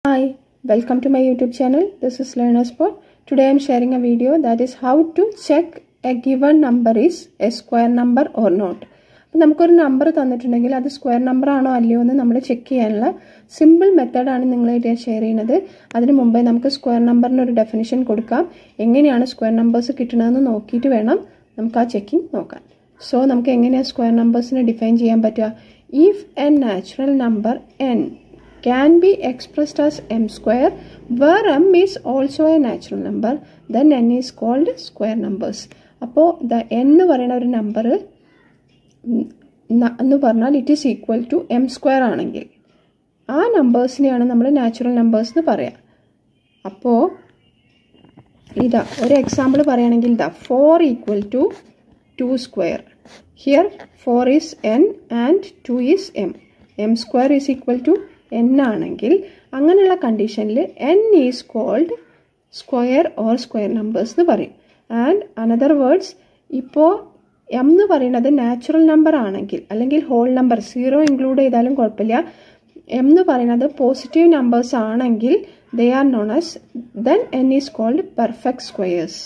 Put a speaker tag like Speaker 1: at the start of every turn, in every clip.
Speaker 1: Hi, welcome to my YouTube channel. This is LearnerSpot. Today I am sharing a video that is how to check a given number is a square number or not. അപ്പം നമുക്കൊരു number തന്നിട്ടുണ്ടെങ്കിൽ അത് square number ആണോ അല്ലയോ എന്ന് നമ്മൾ check ചെയ്യാനുള്ള simple മെത്തേഡാണ് നിങ്ങളായിട്ട് ഞാൻ ഷെയർ ചെയ്യുന്നത് അതിന് മുമ്പേ നമുക്ക് സ്ക്വയർ നമ്പറിന് ഒരു ഡെഫിനിഷൻ കൊടുക്കാം എങ്ങനെയാണ് സ്ക്വയർ നമ്പേഴ്സ് കിട്ടുന്നതെന്ന് നോക്കിയിട്ട് വേണം നമുക്ക് ആ ചെക്കിംഗ് നോക്കാൻ സോ നമുക്ക് എങ്ങനെയാണ് സ്ക്വയർ നമ്പേഴ്സിനെ ഡിഫൈൻ ചെയ്യാൻ പറ്റുക if a natural number n can be expressed as m square where m is also a natural number then n is called square numbers അപ്പോൾ ദ n എന്ന് പറയുന്ന ഒരു നമ്പർ എന്ന് പറഞ്ഞാൽ it is equal to m square ആണെങ്കിൽ ആ നമ്പേഴ്സിനെയാണ് നമ്മൾ നാച്ചുറൽ നമ്പേഴ്സ് എന്ന് പറയാം അപ്പോൾ ഇതാ ഒരു എക്സാമ്പിൾ പറയുകയാണെങ്കിൽ ഇതാ four equal to two square here four is n and two is m m square is equal to n ആണെങ്കിൽ അങ്ങനെയുള്ള കണ്ടീഷനിൽ n is called square or square numbers എന്ന് പറയും ആൻഡ് അനദർ വേർഡ്സ് ഇപ്പോൾ എം എന്ന് പറയുന്നത് നാച്ചുറൽ നമ്പർ ആണെങ്കിൽ അല്ലെങ്കിൽ ഹോൾ നമ്പർ സീറോ ഇൻക്ലൂഡ് ചെയ്താലും കുഴപ്പമില്ല എം എന്ന് പറയുന്നത് പോസിറ്റീവ് നമ്പേഴ്സ് ആണെങ്കിൽ they are known as then n is called perfect squares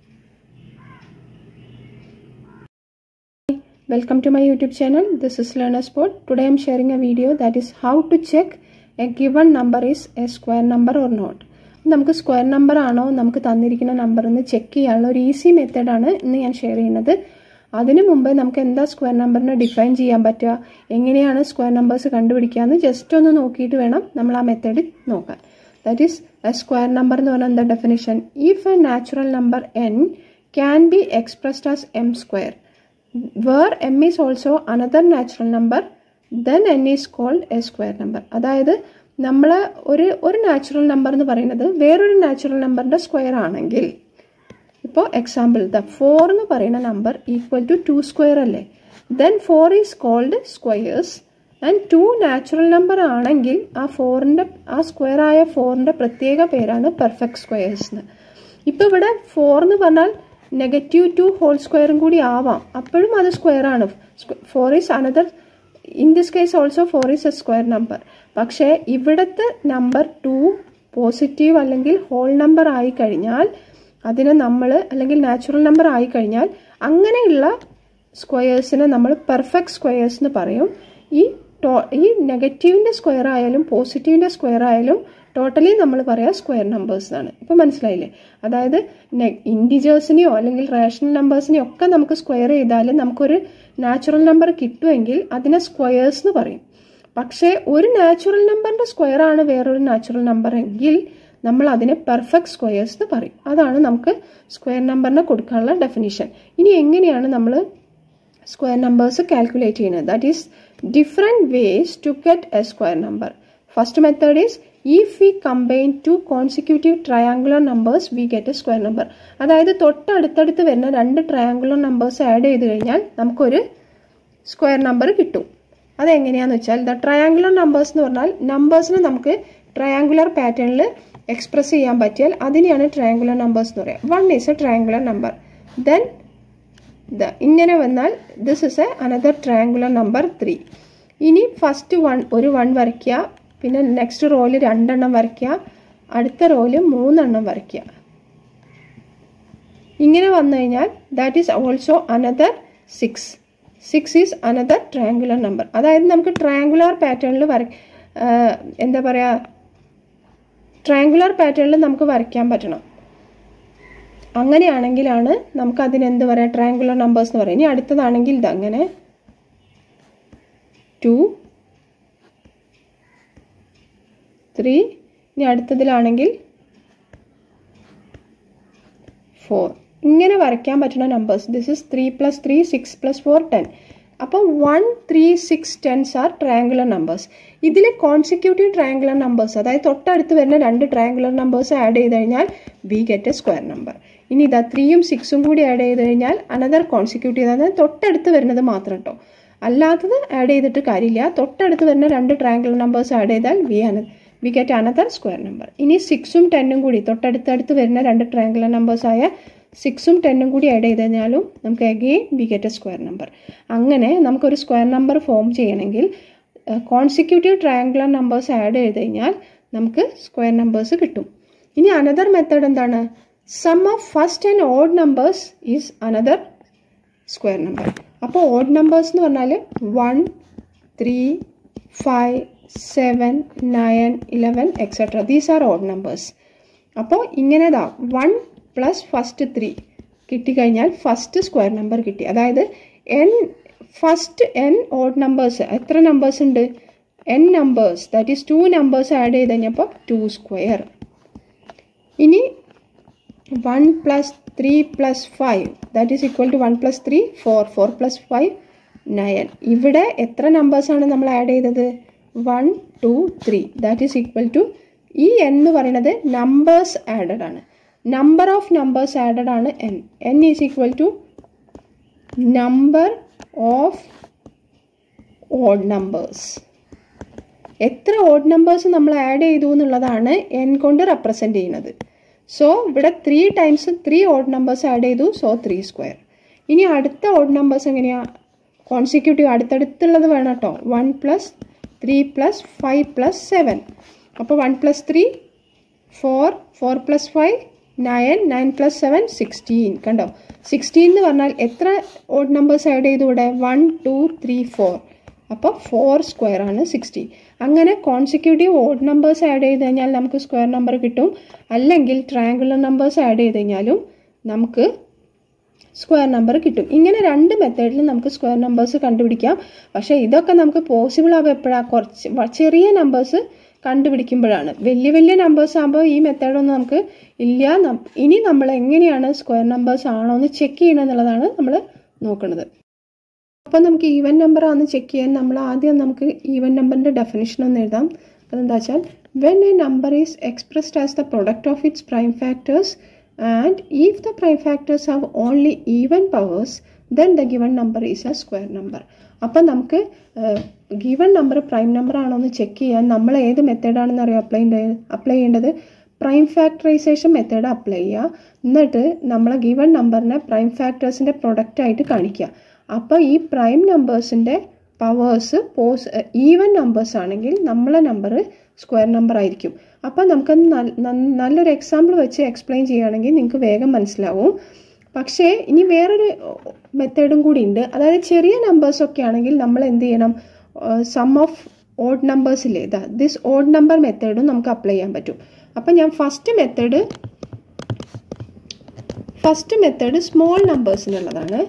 Speaker 1: Welcome to my YouTube channel. This is LearnerSpot. Today I am sharing a video that is how to check a given number is a square number or not. നമുക്ക് square number ആണോ നമുക്ക് തന്നിരിക്കുന്ന number എന്ന് check ചെയ്യാനുള്ള ഒരു easy മെത്തേഡാണ് ഇന്ന് ഞാൻ ഷെയർ ചെയ്യുന്നത് അതിനു മുമ്പേ നമുക്ക് എന്താ സ്ക്വയർ നമ്പറിനെ ഡിഫൈൻ ചെയ്യാൻ പറ്റുക എങ്ങനെയാണ് സ്ക്വയർ നമ്പേഴ്സ് കണ്ടുപിടിക്കുക എന്ന് ജസ്റ്റ് ഒന്ന് നോക്കിയിട്ട് വേണം നമ്മൾ ആ മെത്തേഡ് നോക്കാൻ that is a square number എന്ന് പറഞ്ഞാൽ എന്താ definition if a natural number n can be expressed as m square where m is also another natural number then n is called a square number അതായത് നമ്മൾ ഒരു ഒരു natural number എന്ന് പറയുന്നത് വേറൊരു നാച്ചുറൽ നമ്പറിൻ്റെ സ്ക്വയർ ആണെങ്കിൽ ഇപ്പോൾ എക്സാമ്പിൾ ദ ഫോർ എന്ന് പറയുന്ന number equal to two square അല്ലേ then four is called squares and two natural number ആണെങ്കിൽ ആ ഫോറിൻ്റെ ആ സ്ക്വയർ ആയ ഫോറിൻ്റെ പ്രത്യേക പേരാണ് പെർഫെക്റ്റ് സ്ക്വയേഴ്സ് എന്ന് ഇപ്പോൾ ഇവിടെ ഫോർ എന്ന് പറഞ്ഞാൽ നെഗറ്റീവ് ടു ഹോൾ സ്ക്വയറും കൂടി ആവാം അപ്പോഴും അത് സ്ക്വയർ ആണ് four is another in this case also four is a square number പക്ഷേ ഇവിടുത്തെ നമ്പർ ടു പോസിറ്റീവ് അല്ലെങ്കിൽ ഹോൾ നമ്പർ ആയി കഴിഞ്ഞാൽ അതിനെ നമ്മൾ അല്ലെങ്കിൽ നാച്ചുറൽ നമ്പർ ആയി കഴിഞ്ഞാൽ അങ്ങനെയുള്ള സ്ക്വയേഴ്സിനെ നമ്മൾ പെർഫെക്റ്റ് സ്ക്വയേഴ്സ് എന്ന് പറയും ഈ ടോ ഈ നെഗറ്റീവിൻ്റെ സ്ക്വയർ ആയാലും പോസിറ്റീവിൻ്റെ സ്ക്വയർ ആയാലും ടോട്ടലി നമ്മൾ പറയാം സ്ക്വയർ നമ്പേഴ്സ് ആണ് ഇപ്പം മനസ്സിലായില്ലേ അതായത് ഇൻഡിജേഴ്സിനെയോ അല്ലെങ്കിൽ റേഷണൽ നമ്പേഴ്സിനെയോ ഒക്കെ നമുക്ക് സ്ക്വയർ ചെയ്താൽ നമുക്കൊരു നാച്ചുറൽ നമ്പർ കിട്ടുമെങ്കിൽ അതിനെ സ്ക്വയേഴ്സ് എന്ന് പറയും പക്ഷേ ഒരു നാച്ചുറൽ നമ്പറിൻ്റെ സ്ക്വയർ ആണ് വേറൊരു നാച്ചുറൽ നമ്പർ എങ്കിൽ നമ്മൾ അതിനെ പെർഫെക്റ്റ് സ്ക്വയേഴ്സ് എന്ന് പറയും അതാണ് നമുക്ക് സ്ക്വയർ നമ്പറിനെ കൊടുക്കാനുള്ള ഡെഫിനിഷൻ ഇനി എങ്ങനെയാണ് നമ്മൾ സ്ക്വയർ നമ്പേഴ്സ് കാൽക്കുലേറ്റ് ചെയ്യുന്നത് that is different ways to get a square number first method is if we combine two consecutive triangular numbers we get a square number അതായത് തൊട്ടടുത്തടുത്ത് വരുന്ന രണ്ട് ട്രയാങ്കുലർ നമ്പേഴ്സ് ആഡ് ചെയ്ത് കഴിഞ്ഞാൽ നമുക്കൊരു സ്ക്വയർ നമ്പർ കിട്ടും അതെങ്ങനെയാന്ന് വെച്ചാൽ ദ ട്രയാങ്കുലർ നമ്പേഴ്സ് എന്ന് പറഞ്ഞാൽ നമ്പേഴ്സിനെ നമുക്ക് ട്രയാങ്കുലർ പാറ്റേണിൽ എക്സ്പ്രസ് ചെയ്യാൻ പറ്റിയാൽ അതിനെയാണ് ട്രയാങ്കുലർ നമ്പേഴ്സ് എന്ന് പറയുക one is a triangular number then the ഇങ്ങനെ വന്നാൽ this is a another triangular number three ഇനി ഫസ്റ്റ് വൺ ഒരു വൺ വരയ്ക്കുക പിന്നെ നെക്സ്റ്റ് റോയിൽ രണ്ടെണ്ണം വരയ്ക്കുക അടുത്ത റോയിൽ മൂന്നെണ്ണം വരയ്ക്കുക ഇങ്ങനെ വന്നു കഴിഞ്ഞാൽ that is also another six six is another triangular number അതായത് നമുക്ക് ട്രയാങ്കുലർ പാറ്റേണിൽ വര എന്താ പറയുക ട്രയാങ്കുലർ പാറ്റേണിൽ നമുക്ക് വരയ്ക്കാൻ പറ്റണം അങ്ങനെയാണെങ്കിലാണ് നമുക്ക് അതിന് എന്ത് പറയാം ട്രയാങ്കുലർ നമ്പേഴ്സ് എന്ന് പറയാം ഇനി അടുത്തതാണെങ്കിൽ ഇതങ്ങനെ ടു ത്രീ ഇനി അടുത്തതിലാണെങ്കിൽ ഫോർ ഇങ്ങനെ വരയ്ക്കാൻ പറ്റുന്ന numbers this is three plus three six plus four ten അപ്പോൾ one three six tens are triangular numbers ഇതിൽ കോൺസിക്യൂട്ടീവ് ട്രയാങ്കുലർ നമ്പേഴ്സ് അതായത് തൊട്ടടുത്ത് വരുന്ന രണ്ട് ട്രയാങ്കുലർ നമ്പേഴ്സ് ആഡ് ചെയ്ത് കഴിഞ്ഞാൽ we get a square number ഇനി ഇതാ ത്രീയും സിക്സും കൂടി ആഡ് ചെയ്ത് കഴിഞ്ഞാൽ അനദർ കോൺസിക്യൂട്ടീവ് അതായത് തൊട്ടടുത്ത് വരുന്നത് മാത്രം കേട്ടോ അല്ലാത്തത് ആഡ് ചെയ്തിട്ട് കാര്യമില്ല തൊട്ടടുത്ത് വരുന്ന രണ്ട് ട്രയാങ്കുലർ നമ്പേഴ്സ് ആഡ് ചെയ്താൽ വി അന we get another square number ഇനി സിക്സും ടെന്നും കൂടി തൊട്ടടുത്തടുത്ത് വരുന്ന രണ്ട് ട്രയാങ്കുലർ നമ്പേഴ്സായ സിക്സും ടെന്നും കൂടി ആഡ് ചെയ്ത് കഴിഞ്ഞാലും നമുക്ക് again we get a square number അങ്ങനെ നമുക്കൊരു സ്ക്വയർ നമ്പർ ഫോം ചെയ്യണമെങ്കിൽ കോൺസിക്യൂട്ടീവ് ട്രയാങ്കുലർ നമ്പേഴ്സ് ആഡ് ചെയ്ത് കഴിഞ്ഞാൽ നമുക്ക് സ്ക്വയർ നമ്പേഴ്സ് കിട്ടും ഇനി അനദർ മെത്തേഡ് എന്താണ് sum of first and odd numbers is another square number അപ്പോൾ ഓഡ് നമ്പേഴ്സ് എന്ന് പറഞ്ഞാൽ one three five seven nine eleven etcetera these are odd numbers അപ്പോൾ ഇങ്ങനെതാ വൺ പ്ലസ് ഫസ്റ്റ് ത്രീ കിട്ടിക്കഴിഞ്ഞാൽ first square number കിട്ടി അതായത് n first N odd numbers എത്ര numbers ഉണ്ട് n numbers that is two numbers add ചെയ്ത് കഴിഞ്ഞപ്പോൾ two square ഇനി one plus three plus five that is equal to one plus three four four plus five nine ഇവിടെ എത്ര നമ്പേഴ്സാണ് നമ്മൾ add ചെയ്തത് one two three that is equal to ഈ n എന്ന് പറയുന്നത് നമ്പേഴ്സ് ആഡഡ് ആണ് നമ്പർ ഓഫ് നമ്പേഴ്സ് ആഡഡ് ആണ് n n is equal to number of odd numbers എത്ര ഓഡ് നമ്പേഴ്സ് നമ്മൾ ആഡ് ചെയ്തു എന്നുള്ളതാണ് എൻ കൊണ്ട് റെപ്രസെൻ്റ് ചെയ്യുന്നത് സോ ഇവിടെ three times three odd numbers add ചെയ്തു സോ ത്രീ സ്ക്വയർ ഇനി അടുത്ത ഓഡ് നമ്പേഴ്സ് എങ്ങനെയാണ് കോൺസിക്യൂട്ടീവ് അടുത്തടുത്തുള്ളത് വേണം കേട്ടോ one plus three plus five plus seven അപ്പോൾ one plus three four four plus five nine nine plus seven sixteen കണ്ടോ sixteen എന്ന് പറഞ്ഞാൽ എത്ര ഓഡ് നമ്പേഴ്സ് ആഡ് ചെയ്തു ഇവിടെ വൺ ടു ത്രീ ഫോർ അപ്പോൾ ഫോർ സ്ക്വയർ ആണ് സിക്സ്റ്റി അങ്ങനെ കോൺസിക്യൂട്ടീവ് ഓഡ് നമ്പേഴ്സ് ആഡ് ചെയ്ത് കഴിഞ്ഞാൽ നമുക്ക് സ്ക്വയർ നമ്പർ കിട്ടും അല്ലെങ്കിൽ ട്രയാങ്കുലർ നമ്പേഴ്സ് ആഡ് ചെയ്ത് കഴിഞ്ഞാലും നമുക്ക് സ്ക്വയർ നമ്പർ കിട്ടും ഇങ്ങനെ രണ്ട് മെത്തേഡിൽ നമുക്ക് സ്ക്വയർ നമ്പേഴ്സ് കണ്ടുപിടിക്കാം പക്ഷേ ഇതൊക്കെ നമുക്ക് പോസിബിൾ ആവുക എപ്പോഴാണ് കുറച്ച് ചെറിയ നമ്പേഴ്സ് കണ്ടുപിടിക്കുമ്പോഴാണ് വലിയ വലിയ നമ്പേഴ്സ് ആകുമ്പോൾ ഈ മെത്തേഡൊന്നും നമുക്ക് ഇല്ല ഇനി നമ്മൾ എങ്ങനെയാണ് സ്ക്വയർ നമ്പേഴ്സ് ആണോ എന്ന് ചെക്ക് ചെയ്യണം എന്നുള്ളതാണ് നമ്മൾ നോക്കുന്നത് അപ്പോൾ നമുക്ക് ഈവൻ നമ്പർ ആണെന്ന് ചെക്ക് ചെയ്യാൻ നമ്മൾ ആദ്യം നമുക്ക് ഈവൻ നമ്പറിൻ്റെ ഡെഫിനിഷൻ ഒന്ന് എഴുതാം അതെന്താ വെച്ചാൽ when a number is expressed as the product of its prime factors and if the prime factors have only even powers then the given number is a square number അപ്പം നമുക്ക് given number prime number ആണോ എന്ന് check ചെയ്യാൻ നമ്മൾ ഏത് മെത്തേഡാണെന്ന് അറിയാം apply apply ചെയ്യേണ്ടത് പ്രൈം ഫാക്ടറൈസേഷൻ മെത്തേഡ് അപ്ലൈ ചെയ്യുക എന്നിട്ട് നമ്മളെ ഗിവൺ നമ്പറിനെ പ്രൈം ഫാക്ടേഴ്സിൻ്റെ പ്രൊഡക്റ്റ് ആയിട്ട് കാണിക്കുക അപ്പോൾ ഈ പ്രൈം നമ്പേഴ്സിൻ്റെ പവേഴ്സ് പോസ് ഈവൻ നമ്പേഴ്സ് ആണെങ്കിൽ നമ്മളെ നമ്പർ സ്ക്വയർ നമ്പർ ആയിരിക്കും അപ്പോൾ നമുക്ക് നല്ലൊരു എക്സാമ്പിൾ വെച്ച് എക്സ്പ്ലെയിൻ ചെയ്യുകയാണെങ്കിൽ നിങ്ങൾക്ക് വേഗം മനസ്സിലാവും പക്ഷേ ഇനി വേറൊരു മെത്തേഡും കൂടി ഉണ്ട് അതായത് ചെറിയ നമ്പേഴ്സ് ഒക്കെ ആണെങ്കിൽ നമ്മൾ എന്ത് ചെയ്യണം സം ഓഫ് ഓഡ് നമ്പേഴ്സില്ലേ ഇതാ ദിസ് ഓഡ് നമ്പർ മെത്തേഡും നമുക്ക് അപ്ലൈ ചെയ്യാൻ പറ്റും അപ്പം ഞാൻ first method first method small നമ്പേഴ്സിനുള്ളതാണ്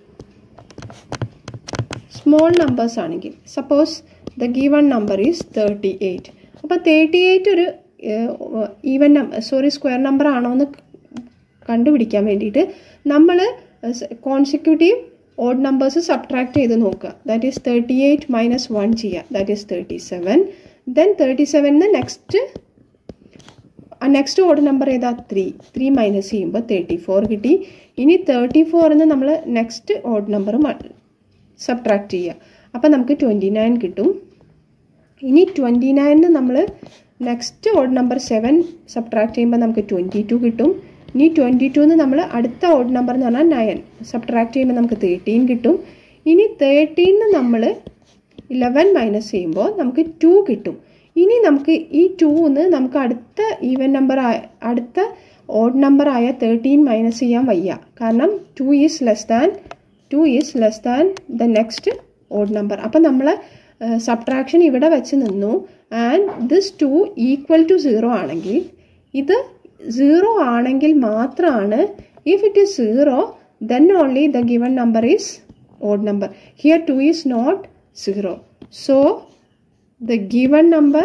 Speaker 1: സ്മോൾ നമ്പേഴ്സ് ആണെങ്കിൽ suppose the given number is thirty eight അപ്പോൾ തേർട്ടി എയ്റ്റ് ഒരു ഈവൻ സോറി സ്ക്വയർ നമ്പർ ആണോ എന്ന് കണ്ടുപിടിക്കാൻ വേണ്ടിയിട്ട് നമ്മൾ കോൺസിക്യൂട്ടീവ് ഓഡ് നമ്പേഴ്സ് സബ്ട്രാക്ട് ചെയ്ത് നോക്കുക that is thirty eight minus one ചെയ്യുക that is thirty seven then thirty സെവനിന്ന് നെക്സ്റ്റ് നെക്സ്റ്റ് ഓഡ് നമ്പർ ഏതാ ത്രീ ത്രീ മൈനസ് ചെയ്യുമ്പോൾ തേർട്ടി ഫോർ കിട്ടി ഇനി തേർട്ടി ഫോറിന്ന് നമ്മൾ നെക്സ്റ്റ് ഓഡ് നമ്പർ സബ്ട്രാക്ട് ചെയ്യുക അപ്പോൾ നമുക്ക് ട്വൻറ്റി നയൻ കിട്ടും ഇനി ട്വൻറ്റി നയനിന് നമ്മൾ next odd number seven subtract ചെയ്യുമ്പോൾ നമുക്ക് ട്വൻറ്റി ടു കിട്ടും ഇനി ട്വൻറ്റി ടുന്ന് നമ്മൾ അടുത്ത ഓഡ് നമ്പർ എന്ന് പറഞ്ഞാൽ നയൻ സബ്ട്രാക്ട് ചെയ്യുമ്പോൾ നമുക്ക് തേർട്ടീൻ കിട്ടും ഇനി തേർട്ടീന്ന് നമ്മൾ ഇലവൻ മൈനസ് ചെയ്യുമ്പോൾ നമുക്ക് ടു കിട്ടും ഇനി നമുക്ക് ഈ ടൂന്ന് നമുക്ക് അടുത്ത ഈവൻ നമ്പർ അടുത്ത ഓഡ് നമ്പർ ആയ തേർട്ടീൻ മൈനസ് ചെയ്യാൻ വയ്യ കാരണം two is less than two is less than the next odd number അപ്പം നമ്മൾ സബ്ട്രാക്ഷൻ ഇവിടെ വെച്ച് നിന്നു and this two equal to zero ആണെങ്കിൽ ഇത് സീറോ ആണെങ്കിൽ മാത്രമാണ് if it is zero then only the given number is odd number here two is not zero so the given number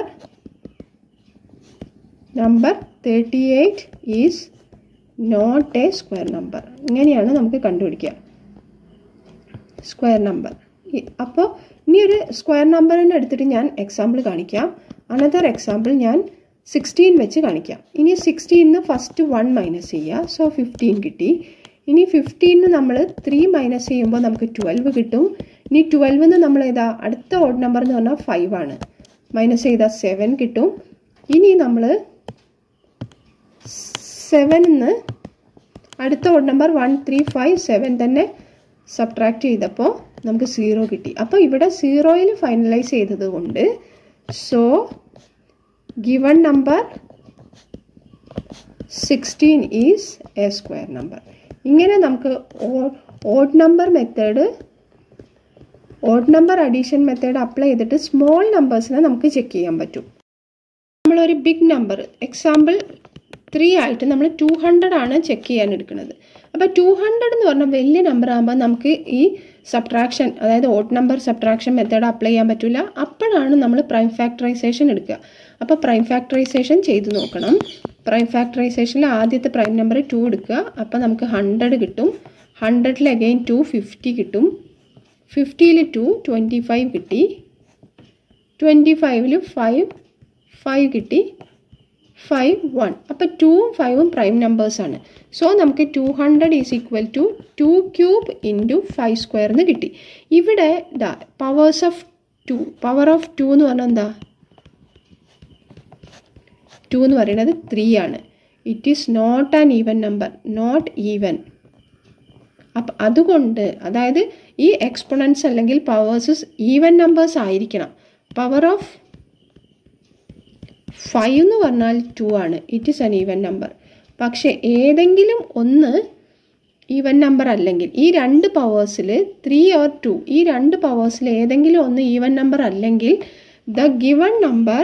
Speaker 1: number thirty eight is not A square number ഇങ്ങനെയാണ് നമുക്ക് കണ്ടുപിടിക്കുക square number അപ്പോൾ ഇനി ഒരു square നമ്പറിനെ എടുത്തിട്ട് ഞാൻ example കാണിക്കാം അനദർ എക്സാമ്പിൾ ഞാൻ സിക്സ്റ്റീൻ വെച്ച് കാണിക്കാം ഇനി സിക്സ്റ്റീന്ന് ഫസ്റ്റ് വൺ മൈനസ് ചെയ്യുക സോ ഫിഫ്റ്റീൻ കിട്ടി ഇനി ഫിഫ്റ്റീന്ന് നമ്മൾ ത്രീ മൈനസ് ചെയ്യുമ്പോൾ നമുക്ക് ട്വൽവ് കിട്ടും ഇനി ട്വൽവിന്ന് നമ്മൾ ഏതാ അടുത്ത ഓഡ് നമ്പർ എന്ന് പറഞ്ഞാൽ ഫൈവ് ആണ് മൈനസ് ചെയ്താൽ സെവൻ കിട്ടും ഇനി നമ്മൾ സെവനിന്ന് അടുത്ത odd number one three five seven തന്നെ സബ്ട്രാക്ട് ചെയ്തപ്പോൾ നമുക്ക് സീറോ കിട്ടി അപ്പോൾ ഇവിടെ സീറോയിൽ ഫൈനലൈസ് ചെയ്തത് കൊണ്ട് so given number sixteen is a square number ഇങ്ങനെ നമുക്ക് odd number method odd number addition method apply ചെയ്തിട്ട് സ്മോൾ നമ്പേഴ്സിനെ നമുക്ക് ചെക്ക് ചെയ്യാൻ പറ്റും നമ്മളൊരു ബിഗ് നമ്പർ എക്സാമ്പിൾ ത്രീ ആയിട്ട് നമ്മൾ ടു ഹൺഡ്രഡ് ആണ് ചെക്ക് ചെയ്യാൻ എടുക്കുന്നത് അപ്പോൾ ടു ഹൺഡ്രഡ് എന്ന് പറഞ്ഞാൽ വലിയ നമ്പർ ആകുമ്പോൾ നമുക്ക് ഈ സബ്ട്രാക്ഷൻ അതായത് odd number subtraction method apply ചെയ്യാൻ പറ്റില്ല അപ്പോഴാണ് നമ്മൾ പ്രൈം ഫാക്ടറൈസേഷൻ എടുക്കുക അപ്പോൾ പ്രൈം ഫാക്ടറൈസേഷൻ ചെയ്ത് നോക്കണം പ്രൈം ഫാക്ടറൈസേഷനിൽ ആദ്യത്തെ പ്രൈം നമ്പർ ടു എടുക്കുക അപ്പോൾ നമുക്ക് ഹൺഡ്രഡ് കിട്ടും ഹൺഡ്രഡിൽ അഗെയിൻ ടു ഫിഫ്റ്റി കിട്ടും ഫിഫ്റ്റിയിൽ ടു ട്വൻറ്റി ഫൈവ് കിട്ടി ട്വൻറ്റി ഫൈവിൽ ഫൈവ് ഫൈവ് കിട്ടി ഫൈവ് വൺ അപ്പോൾ ടൂവും ഫൈവും പ്രൈം നമ്പേഴ്സാണ് സോ നമുക്ക് two hundred is equal to two cube into five square എന്ന് കിട്ടി ഇവിടെ ഇതാ powers of two power of two എന്ന് പറഞ്ഞാൽ എന്താ ടു എന്ന് പറയുന്നത് ത്രീ ആണ് it is not an even number not even അപ്പം അതുകൊണ്ട് അതായത് ഈ എക്സ്പൊണൻസ് അല്ലെങ്കിൽ പവേഴ്സ് ഈവൻ നമ്പേഴ്സ് ആയിരിക്കണം പവർ ഓഫ് ഫൈവ് എന്ന് പറഞ്ഞാൽ ടു ആണ് it is an even number പക്ഷേ ഏതെങ്കിലും ഒന്ന് ഈവൻ നമ്പർ അല്ലെങ്കിൽ ഈ രണ്ട് പവേഴ്സിൽ ത്രീ ഓർ ടു ഈ രണ്ട് പവേഴ്സിൽ ഏതെങ്കിലും ഒന്ന് ഈവൻ നമ്പർ അല്ലെങ്കിൽ the given number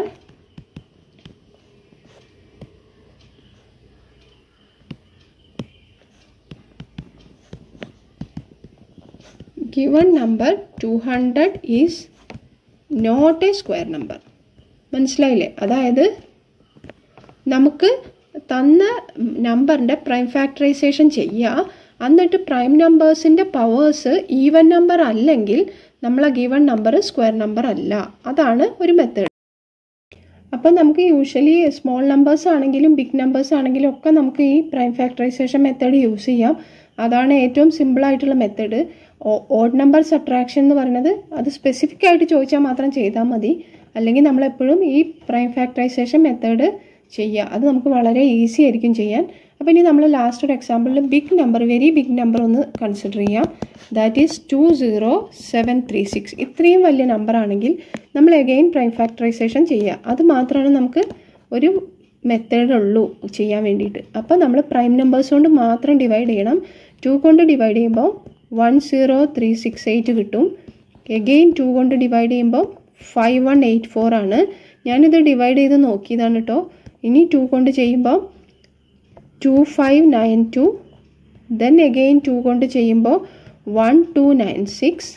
Speaker 1: given number 200 is not a square number മനസ്സിലായില്ലേ അതായത് നമുക്ക് തന്ന നമ്പറിൻ്റെ പ്രൈം ഫാക്ടറൈസേഷൻ ചെയ്യുക എന്നിട്ട് പ്രൈം നമ്പേഴ്സിൻ്റെ പവേഴ്സ് ഈവൻ നമ്പർ അല്ലെങ്കിൽ നമ്മളെ ഗിവൺ നമ്പർ സ്ക്വയർ നമ്പർ അല്ല അതാണ് ഒരു മെത്തേഡ് അപ്പം നമുക്ക് യൂഷ്വലി സ്മോൾ നമ്പേഴ്സ് ആണെങ്കിലും ബിഗ് നമ്പേഴ്സ് ആണെങ്കിലും ഒക്കെ നമുക്ക് ഈ പ്രൈം ഫാക്ടറൈസേഷൻ മെത്തേഡ് യൂസ് ചെയ്യാം അതാണ് ഏറ്റവും സിമ്പിൾ ആയിട്ടുള്ള മെത്തേഡ് ഓഡ് നമ്പർ സബ്ട്രാക്ഷൻ എന്ന് പറയുന്നത് അത് സ്പെസിഫിക് ആയിട്ട് ചോദിച്ചാൽ മാത്രം ചെയ്താൽ മതി അല്ലെങ്കിൽ നമ്മളെപ്പോഴും ഈ പ്രൈം ഫാക്ടറൈസേഷൻ മെത്തേഡ് ചെയ്യുക അത് നമുക്ക് വളരെ ഈസി ആയിരിക്കും ചെയ്യാൻ അപ്പോൾ ഇനി നമ്മൾ ലാസ്റ്റ് ഒരു എക്സാമ്പിളിൽ big number very big number ഒന്ന് കൺസിഡർ ചെയ്യാം that is two zero seven three six ഇത്രയും വലിയ നമ്പർ ആണെങ്കിൽ നമ്മൾ അഗെയിൻ പ്രൈം ഫാക്ടറൈസേഷൻ ചെയ്യുക അത് മാത്രമാണ് നമുക്ക് ഒരു മെത്തേഡ് ഉള്ളൂ ചെയ്യാൻ വേണ്ടിയിട്ട് അപ്പോൾ നമ്മൾ പ്രൈം നമ്പേഴ്സ് കൊണ്ട് മാത്രം ഡിവൈഡ് ചെയ്യണം ടു കൊണ്ട് ഡിവൈഡ് ചെയ്യുമ്പോൾ one zero three six eight കിട്ടും എഗെയിൻ ടു കൊണ്ട് ഡിവൈഡ് ചെയ്യുമ്പോൾ ഫൈവ് വൺ എയ്റ്റ് ഫോർ ആണ് ഞാനിത് ഡിവൈഡ് ചെയ്ത് നോക്കിയതാണ് കേട്ടോ ഇനി ടു കൊണ്ട് ചെയ്യുമ്പോൾ two five nine two then again two കൊണ്ട് ചെയ്യുമ്പോൾ one two nine six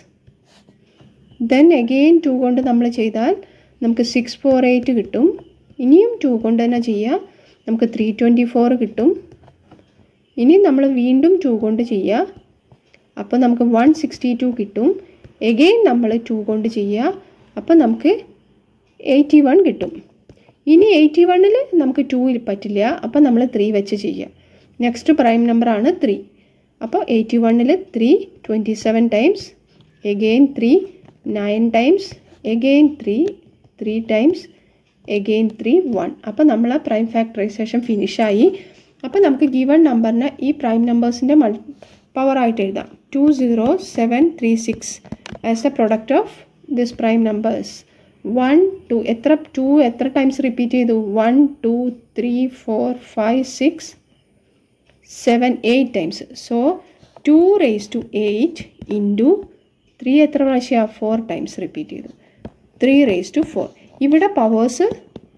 Speaker 1: then again two കൊണ്ട് നമ്മൾ ചെയ്താൽ നമുക്ക് സിക്സ് ഫോർ എയ്റ്റ് കിട്ടും ഇനിയും ടു കൊണ്ട് തന്നെ ചെയ്യുക നമുക്ക് ത്രീ ട്വൻറ്റി ഫോർ കിട്ടും ഇനി നമ്മൾ വീണ്ടും ടു കൊണ്ട് ചെയ്യുക അപ്പോൾ നമുക്ക് വൺ സിക്സ്റ്റി ടു കിട്ടും എഗെയിൻ നമ്മൾ ടു കൊണ്ട് ചെയ്യുക അപ്പോൾ നമുക്ക് എയ്റ്റി വൺ കിട്ടും ഇനി എയ്റ്റി വണ്ണിൽ നമുക്ക് ടു പറ്റില്ല അപ്പോൾ നമ്മൾ ത്രീ വെച്ച് ചെയ്യുക നെക്സ്റ്റ് പ്രൈം നമ്പറാണ് ത്രീ അപ്പോൾ എയ്റ്റി വണ്ണിൽ three twenty seven times again three nine times again three three times again three one അപ്പോൾ നമ്മൾ ആ പ്രൈം ഫാക്ടറൈസേഷൻ ഫിനിഷായി അപ്പോൾ നമുക്ക് ഗിവൺ നമ്പറിനെ ഈ പ്രൈം നമ്പേഴ്സിൻ്റെ മൾ പവറായിട്ട് എഴുതാം two zero seven three six as a product of this prime numbers one two എത്ര ടു എത്ര ടൈംസ് റിപ്പീറ്റ് ചെയ്തു one two three four five six seven eight times so two raise two eight into three എത്ര പ്രാവശ്യമാണ് four times repeat ചെയ്തു three raise two four ഇവിടെ powers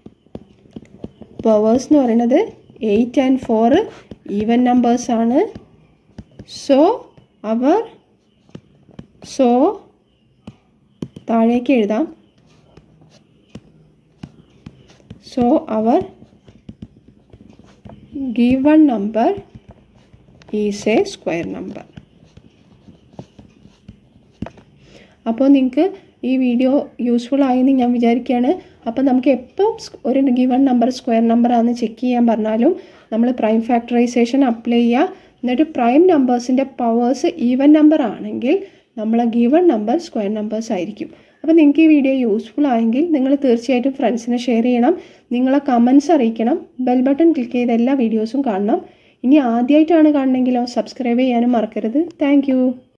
Speaker 1: powers എന്ന് പറയുന്നത് eight and four even നമ്പേഴ്സാണ് so our so താഴേക്ക് എഴുതാം so our given number is a square number അപ്പോൾ നിങ്ങൾക്ക് ഈ വീഡിയോ യൂസ്ഫുൾ ആയെന്ന് ഞാൻ വിചാരിക്കുകയാണ് അപ്പോൾ നമുക്ക് എപ്പോൾ ഒരു ഗിവൺ നമ്പർ സ്ക്വയർ നമ്പർ ആണെന്ന് ചെക്ക് ചെയ്യാൻ പറഞ്ഞാലും നമ്മൾ പ്രൈം ഫാക്ടറൈസേഷൻ അപ്ലൈ ചെയ്യുക എന്നിട്ട് പ്രൈം നമ്പേഴ്സിൻ്റെ പവേഴ്സ് ഈവൻ നമ്പർ ആണെങ്കിൽ നമ്മൾ ഗിവൺ നമ്പർ സ്ക്വയർ നമ്പേഴ്സ് ആയിരിക്കും അപ്പോൾ നിങ്ങൾക്ക് ഈ വീഡിയോ യൂസ്ഫുൾ ആയെങ്കിൽ നിങ്ങൾ തീർച്ചയായിട്ടും ഫ്രണ്ട്സിനെ ഷെയർ ചെയ്യണം നിങ്ങളെ കമൻസ് അറിയിക്കണം ബെൽ ബട്ടൺ ക്ലിക്ക് ചെയ്ത് എല്ലാ വീഡിയോസും കാണണം ഇനി ആദ്യമായിട്ടാണ് കാണണമെങ്കിലോ സബ്സ്ക്രൈബ് ചെയ്യാനും മറക്കരുത് താങ്ക്